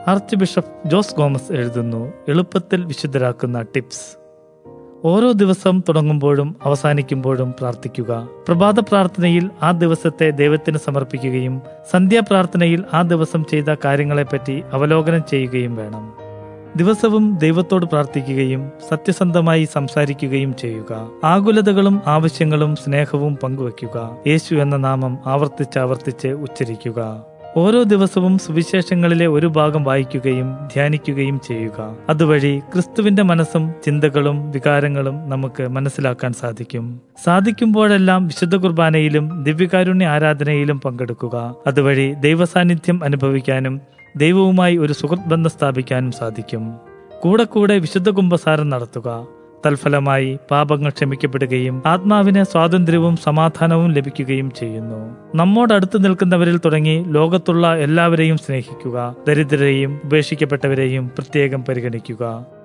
arch bishop Jose Gomez എഴുതുന്നു എളുപ്പത്തിൽ വിശുദ്ധരാക്കുന്ന tips ഓരോ ദിവസം തുടങ്ങുമ്പോഴും അവസാനിക്കുമ്പോഴും പ്രാർത്ഥിക്കുക പ്രഭാത പ്രാർത്ഥനയിൽ ആ ദിവസത്തെ ദൈവത്തിന് സമർപ്പിക്കുകയും സന്ധ്യാപ്രാർത്ഥനയിൽ ആ ദിവസം ചെയ്ത കാര്യങ്ങളെപ്പറ്റി അവലോകനം ചെയ്യുകയും വേണം ദിവസവും ദൈവത്തോട് പ്രാർത്ഥിക്കുകയും സത്യസന്ധമായി സംസാരിക്കുകയും ചെയ്യുക ആകുലതകളും ആവശ്യങ്ങളും സ്നേഹവും പങ്കുവയ്ക്കുക യേശു എന്ന നാമം ആവർത്തിച്ച് ആവർത്തിച്ച് ഉച്ചരിക്കുക ഓരോ ദിവസവും സുവിശേഷങ്ങളിലെ ഒരു ഭാഗം വായിക്കുകയും ധ്യാനിക്കുകയും ചെയ്യുക അതുവഴി ക്രിസ്തുവിന്റെ മനസ്സും ചിന്തകളും വികാരങ്ങളും നമുക്ക് മനസ്സിലാക്കാൻ സാധിക്കും സാധിക്കുമ്പോഴെല്ലാം വിശുദ്ധ കുർബാനയിലും ദിവ്യകാരുണ്യ ആരാധനയിലും പങ്കെടുക്കുക അതുവഴി ദൈവസാന്നിധ്യം അനുഭവിക്കാനും ദൈവവുമായി ഒരു സുഹൃത്ത് ബന്ധം സ്ഥാപിക്കാനും സാധിക്കും കൂടെ കൂടെ വിശുദ്ധ കുംഭസാരം നടത്തുക തൽഫലമായി പാപങ്ങൾ ക്ഷമിക്കപ്പെടുകയും ആത്മാവിന് സ്വാതന്ത്ര്യവും സമാധാനവും ലഭിക്കുകയും ചെയ്യുന്നു നമ്മോടടുത്ത് നിൽക്കുന്നവരിൽ തുടങ്ങി ലോകത്തുള്ള എല്ലാവരെയും സ്നേഹിക്കുക ദരിദ്രരെയും ഉപേക്ഷിക്കപ്പെട്ടവരെയും പ്രത്യേകം പരിഗണിക്കുക